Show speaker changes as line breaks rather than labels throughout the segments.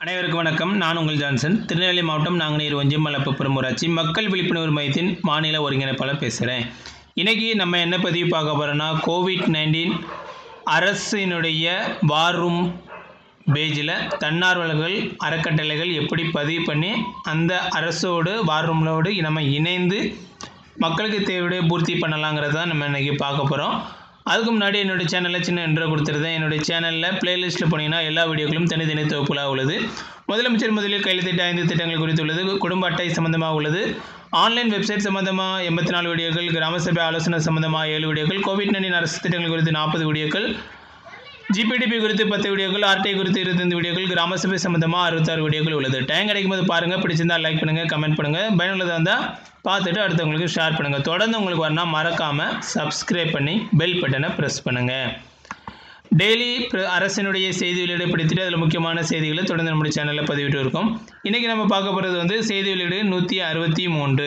அனைவருக்கும் வணக்கம் நான் உங்கள் ஜான்சன் திருநெல்வேலி மாவட்டம் நாங்குநேர் ஒஞ்சியம் மலப்புப்புறம் ஊராட்சி மக்கள் விழிப்புணர்வு மையத்தின் மாநில ஒருங்கிணைப்பாளர் பேசுகிறேன் இன்றைக்கி நம்ம என்ன பதிவு பார்க்க போகிறோன்னா கோவிட் நைன்டீன் அரசினுடைய வார் ரூம் பேஜில் தன்னார்வலர்கள் அறக்கட்டளைகள் எப்படி பதிவு பண்ணி அந்த அரசோடு வார் ரூம்லோடு நம்ம இணைந்து மக்களுக்கு தேவையை பூர்த்தி பண்ணலாங்கிறது தான் நம்ம இன்றைக்கி பார்க்க போகிறோம் அதுக்கு முன்னாடி என்னுடைய சேனலில் சின்ன இன்ட்ரோ கொடுத்துருந்தேன் என்னுடைய சேனலில் பிளேலிஸ்ட்டில் போனீங்கன்னா எல்லா வீடியோக்களும் தனித்தனி தொகுப்புலாக உள்ளது முதலமைச்சர் முதலில் கையில் திட்ட ஐந்து திட்டங்கள் குறித்து உள்ளது குடும்ப அட்டை சம்பந்தமாக உள்ளது ஆன்லைன் வெப்சைட் சம்பந்தமாக எண்பத்தி நாலு வீடியோக்கள் கிராம சபை ஆலோசனை சம்பந்தமாக ஏழு வீடியோக்கள் கோவிட் நைன்டீன் அரசு திட்டங்கள் குறித்து நாற்பது வீடியோக்கள் ஜிபிடிபி குறித்து பத்து வீடியோக்கள் ஆர்டிஐ குறித்து இருபத்தஞ்சு வீடியோக்கள் கிராம சபை சம்பந்தமாக அறுபத்தாறு வீடியோக்கள் உள்ளது டைம் கிடைக்கும் போது பாருங்கள் பிடிச்சிருந்தா லைக் பண்ணுங்கள் கமெண்ட் பண்ணுங்கள் பயனுள்ளதாக இருந்தால் பார்த்துட்டு அடுத்தவங்களுக்கு ஷேர் பண்ணுங்கள் தொடர்ந்து உங்களுக்கு வரணும் மறக்காமல் சப்ஸ்கிரைப் பண்ணி பெல் பட்டனை ப்ரெஸ் பண்ணுங்கள் டெய்லி அரசினுடைய செய்தி வெளியீடு பிடித்துட்டு அதில் முக்கியமான செய்திகளை தொடர்ந்து நம்முடைய சேனலில் பதிவிட்டு இருக்கோம் இன்றைக்கி நம்ம பார்க்க போகிறது வந்து செய்தி வெளியீடு நூற்றி அறுபத்தி மூன்று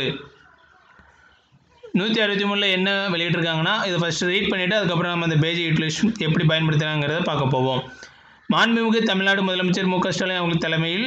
நூற்றி அறுபத்தி மூணில் என்ன வெளியிட்டிருக்காங்கன்னா இதை ஃபஸ்ட்டு ரீட் பண்ணிவிட்டு அதுக்கப்புறம் நம்ம அந்த பேஜ் யூட்டிலைஸ் எப்படி பயன்படுத்துகிறாங்கிறத பார்க்க போவோம் மாண்புமிகு தமிழ்நாடு முதலமைச்சர் மு க ஸ்டாலின் அவர்கள் தலைமையில்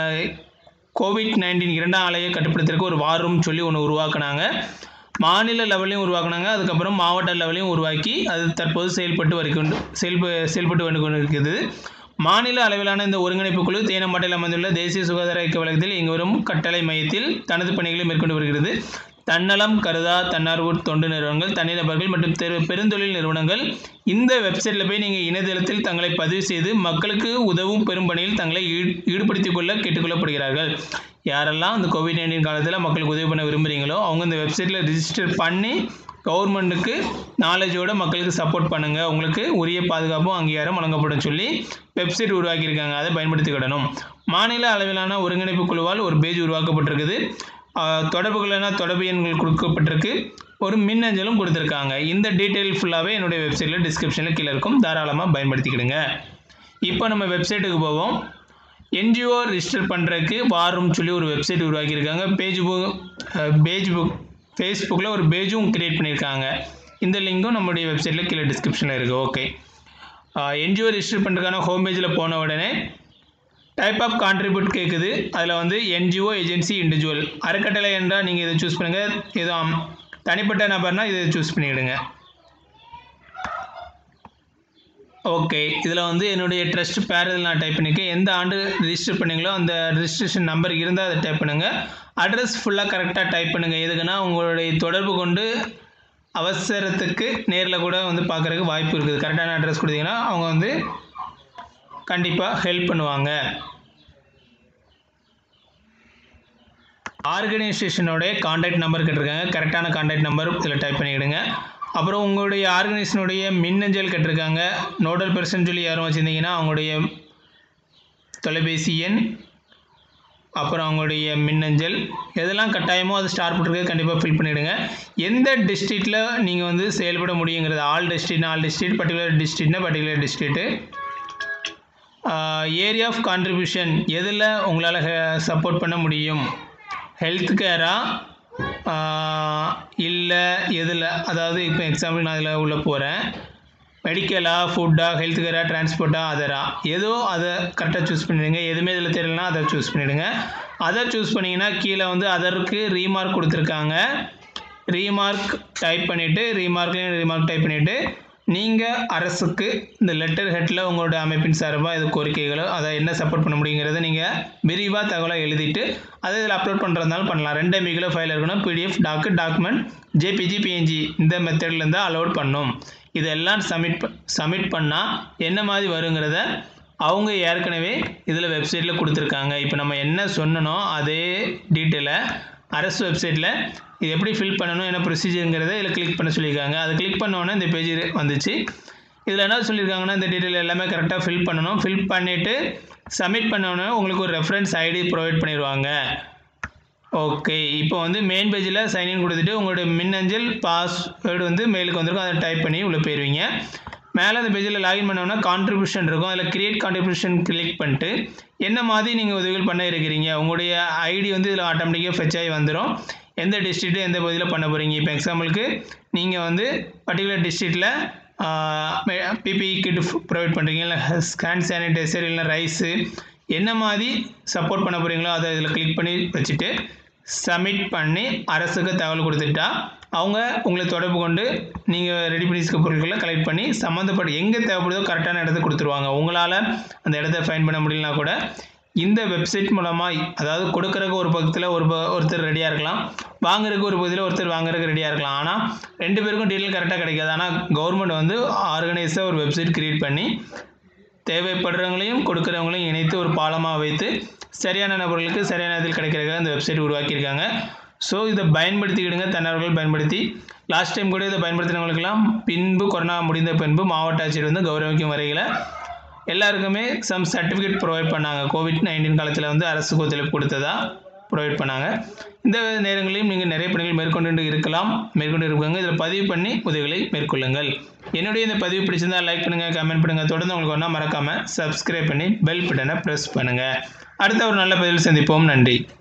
கோவிட் நைன்டீன் இரண்டாம் அலையை கட்டுப்படுத்துறதுக்கு ஒரு வார் ரூம் சொல்லி ஒன்று உருவாக்குனாங்க மாநில லெவலையும் உருவாக்குனாங்க அதுக்கப்புறம் மாவட்ட லெவலையும் உருவாக்கி அது தற்போது செயல்பட்டு வருகின்ற செயல்ப செயல்பட்டு வந்து கொண்டிருக்கிறது மாநில அளவிலான இந்த ஒருங்கிணைப்பு குழு தேனம்பாட்டையில் அமைந்துள்ள தேசிய சுகாதார இயக்க வழக்கத்தில் இங்கு வரும் கட்டளை மையத்தில் தனது பணிகளை மேற்கொண்டு வருகிறது தன்னலம் கருதா தன்னார்வ தொண்டு நிறுவனங்கள் தனிநபர்கள் மற்றும் தெரு பெருந்தொழில் நிறுவனங்கள் இந்த வெப்சைட்டில் போய் நீங்கள் இணையதளத்தில் தங்களை பதிவு செய்து மக்களுக்கு உதவும் பெரும் பணியில் தங்களை ஈடுபடுத்திக் கொள்ள கேட்டுக்கொள்ளப்படுகிறார்கள் யாரெல்லாம் இந்த கோவிட் நைன்டீன் காலத்தில் மக்களுக்கு உதவி பண்ண விரும்புகிறீங்களோ அவங்க இந்த வெப்சைட்டில் ரிஜிஸ்டர் பண்ணி கவர்மெண்ட்டுக்கு நாலேஜோட மக்களுக்கு சப்போர்ட் பண்ணுங்கள் உங்களுக்கு உரிய பாதுகாப்பும் அங்கீகாரம் வழங்கப்படும் சொல்லி வெப்சைட் உருவாக்கியிருக்காங்க அதை பயன்படுத்திக்கிடணும் மாநில அளவிலான ஒருங்கிணைப்பு குழுவால் ஒரு பேஜ் உருவாக்கப்பட்டிருக்குது தொடர்புகளான தொடர்பு எண்கள் கொடுக்கப்பட்டிருக்கு ஒரு மின்னஞ்சலும் கொடுத்துருக்காங்க இந்த டீட்டெயில் ஃபுல்லாகவே என்னுடைய வெப்சைட்டில் டிஸ்கிரிப்ஷனில் கீழே இருக்கும் தாராளமாக பயன்படுத்திக்கிடுங்க இப்போ நம்ம வெப்சைட்டுக்கு போவோம் என்ஜிஓ ரிஜிஸ்டர் பண்ணுறதுக்கு வாரும் சொல்லி ஒரு வெப்சைட் உருவாக்கியிருக்காங்க பேஜ் புக் பேஜ் புக் ஃபேஸ்புக்கில் ஒரு பேஜும் க்ரியேட் பண்ணியிருக்காங்க இந்த லிங்க்கும் நம்மளுடைய வெப்சைட்டில் கீழே டிஸ்கிரிப்ஷனில் இருக்குது ஓகே என்ஜிஓ ரிஜிஸ்டர் பண்ணுறதுக்கான ஹோம் பேஜில் போன உடனே டைப் ஆஃப் கான்ட்ரிபியூட் கேட்குது அதில் வந்து என்ஜிஓ ஏஜென்சி இண்டிவிஜுவல் அறக்கட்டளை என்றால் நீங்கள் இதை சூஸ் பண்ணுங்கள் எதுவும் தனிப்பட்ட நபர்னால் இதை சூஸ் பண்ணிவிடுங்க ஓகே இதில் வந்து என்னுடைய ட்ரஸ்ட் பேர் இதில் நான் டைப் பண்ணியிருக்கேன் எந்த ஆண்டு ரிஜிஸ்டர் பண்ணீங்களோ அந்த ரிஜிஸ்ட்ரேஷன் நம்பர் இருந்தால் அதை டைப் பண்ணுங்கள் அட்ரஸ் ஃபுல்லாக கரெக்டாக டைப் பண்ணுங்கள் எதுக்குன்னா உங்களுடைய தொடர்பு கொண்டு அவசரத்துக்கு நேரில் கூட வந்து பார்க்குறதுக்கு வாய்ப்பு இருக்குது கரெக்டான அட்ரஸ் கொடுத்தீங்கன்னா அவங்க வந்து கண்டிப்பாக ஹெல்ப் பண்ணுவாங்க ஆர்கனைசேஷனோடைய காண்டாக்ட் நம்பர் கேட்டிருக்காங்க கரெக்டான காண்டாக்ட் நம்பர் இதில் டைப் பண்ணிவிடுங்க அப்புறம் உங்களுடைய ஆர்கனைசேஷனுடைய மின்னஞ்சல் கேட்டிருக்காங்க நோடல் பர்சன் சொல்லி யாரும் வச்சுருந்தீங்கன்னா அவங்களுடைய தொலைபேசி எண் அப்புறம் அவங்களுடைய மின்னஞ்சல் எதெல்லாம் கட்டாயமோ அது ஸ்டார் போட்டிருக்கு கண்டிப்பாக ஃபில் பண்ணிவிடுங்க எந்த டிஸ்ட்ரிக்டில் நீங்கள் வந்து செயல்பட முடியுங்கிறது ஆல் டிஸ்ட்ரிக்ட்னா ஆல் டிஸ்ட்ரிக்ட் பர்டிகுலர் டிஸ்ட்ரிக்ட்னா particular district area of contribution எதில் உங்களால் சப்போர்ட் பண்ண முடியும் ஹெல்த் கேரா இல்லை எதில் அதாவது இப்போ எக்ஸாம்பிள் நான் இதில் உள்ளே போகிறேன் மெடிக்கலா ஃபுட்டா ஹெல்த் கேரா டிரான்ஸ்போர்ட்டா அதரா ஏதோ அதை கரெக்டாக சூஸ் பண்ணிவிடுங்க எதுவுமே இதில் தெரியலனா அதை சூஸ் பண்ணிவிடுங்க அதர் சூஸ் பண்ணிங்கன்னா கீழே வந்து அதற்கு ரீமார்க் கொடுத்துருக்காங்க ரீமார்க் டைப் பண்ணிவிட்டு ரீமார்க்லேயும் ரீமார்க் டைப் பண்ணிவிட்டு நீங்கள் அரசுக்கு இந்த லெட்டர் ஹெட்டில் உங்களோட அமைப்பின் சார்பாக இது கோரிக்கைகளோ அதை என்ன சப்போர்ட் பண்ண முடியுங்கிறத நீங்கள் விரிவாக தகவலாக எழுதிட்டு அதை இதில் அப்லோட் பண்ணுறதுனால பண்ணலாம் ரெண்டு எம்பிக்கிலோ ஃபைல் இருக்கணும் PDF doc document JPG PNG இந்த மெத்தடில் இருந்தால் அலோட் பண்ணும் இதெல்லாம் சப்மிட் சப்மிட் பண்ணால் என்ன மாதிரி வருங்கிறத அவங்க ஏற்கனவே இதில் வெப்சைட்டில் கொடுத்துருக்காங்க இப்போ நம்ம என்ன சொன்னனோ அதே டீட்டெயிலை அரசு வெப்சைட்டில் இது எப்படி ஃபில் பண்ணணும் என்ன ப்ரொசீஜருங்கிறத இதில் கிளிக் பண்ண சொல்லியிருக்காங்க அதை கிளிக் பண்ணோன்னே இந்த பேஜ் வந்துச்சு இதில் என்ன சொல்லியிருக்காங்கன்னா இந்த டீட்டெயில் எல்லாமே கரெக்டாக ஃபில் பண்ணணும் ஃபில் பண்ணிவிட்டு சப்மிட் பண்ணோன்னே உங்களுக்கு ஒரு ரெஃபரன்ஸ் ஐடி ப்ரொவைட் பண்ணிடுவாங்க ஓகே இப்போ வந்து மெயின் பேஜில் சைன்இன் கொடுத்துட்டு உங்களுடைய மின்னஞ்சல் பாஸ்வேர்டு வந்து மெயிலுக்கு வந்திருக்கும் அதை டைப் பண்ணி உள்ளே போயிடுவீங்க மேலே அந்த பேஜில் லாகின் பண்ணோன்னா கான்ட்ரிபியூஷன் இருக்கும் அதில் கிரியேட் கான்ட்ரிபியூஷன் கிளிக் பண்ணிட்டு என்ன மாதிரி நீங்கள் உதவிகள் பண்ண இருக்கிறீங்க உங்களுடைய ஐடி வந்து இதில் ஆட்டோமேட்டிக்காக ஃபெச் ஆகி வந்துடும் எந்த டிஸ்ட்ரிக்ட்டு எந்த பகுதியில் பண்ண போகிறீங்க இப்போ எக்ஸாம்பிளுக்கு நீங்கள் வந்து பர்டிகுலர் டிஸ்ட்ரிக்டில் பிபிஇ கிட் ப்ரொவைட் பண்ணுறீங்க இல்லை ஹேண்ட் சானிடைசர் இல்லை ரைஸு என்ன மாதிரி சப்போர்ட் பண்ண போகிறீங்களோ அதை இதில் கிளிக் பண்ணி வச்சுட்டு சப்மிட் பண்ணி அரசுக்கு தகவல் கொடுத்துட்டா அவங்க உங்களை தொடர்பு கொண்டு நீங்கள் ரெடி பண்ணி இருக்க பொருட்களை கலெக்ட் பண்ணி சம்மந்தப்பட்ட எங்கே தேவைப்படுதோ கரெக்டான இடத்த கொடுத்துருவாங்க உங்களால் அந்த இடத்த ஃபைன் பண்ண முடியலனா கூட இந்த வெப்சைட் மூலமாக அதாவது கொடுக்கறதுக்கு ஒரு பக்கத்தில் ஒரு ப- ஒருத்தர் ரெடியாக இருக்கலாம் வாங்குறதுக்கு ஒரு பகுதியில் ஒருத்தர் வாங்குறதுக்கு ரெடியாக இருக்கலாம் ஆனால் ரெண்டு பேருக்கும் டீட்டெயில் கரெக்டாக கிடைக்காது ஆனால் கவர்மெண்ட் வந்து ஆர்கனைஸாக ஒரு வெப்சைட் கிரியேட் பண்ணி தேவைப்படுறவங்களையும் கொடுக்குறவங்களையும் இணைத்து ஒரு பாலமாக வைத்து சரியான நபர்களுக்கு சரியான இதில் கிடைக்கிறதுக்காக இந்த வெப்சைட் உருவாக்கியிருக்காங்க ஸோ இதை பயன்படுத்திக்கிடுங்க தன்னார்வர்கள் பயன்படுத்தி லாஸ்ட் டைம் கூட இதை பயன்படுத்தினவங்களுக்கெல்லாம் பின்பு கொரோனா முடிந்த பின்பு மாவட்ட ஆட்சியர் வந்து கௌரவிக்கும் வரையில் எல்லாருக்குமே சம் சர்டிஃபிகேட் ப்ரொவைட் பண்ணாங்க கோவிட் நைன்டீன் காலத்தில் வந்து அரசுக்கு ஒத்துழைப்பு கொடுத்ததா ப்ரொவைட் பண்ணாங்க இந்த நேரங்களிலும் நீங்கள் நிறைய பணிகள் மேற்கொண்டு இருக்கலாம் மேற்கொண்டு இருக்காங்க இதில் பதிவு பண்ணி உதவிகளை மேற்கொள்ளுங்கள் என்னுடைய இந்த பதிவு பிடிச்சிருந்தா லைக் பண்ணுங்கள் கமெண்ட் பண்ணுங்கள் தொடர்ந்து உங்களுக்கு ஒன்றா மறக்காமல் சப்ஸ்கிரைப் பண்ணி பெல் பட்டனை ப்ரெஸ் பண்ணுங்கள் அடுத்த ஒரு நல்ல பதிவில் சந்திப்போம் நன்றி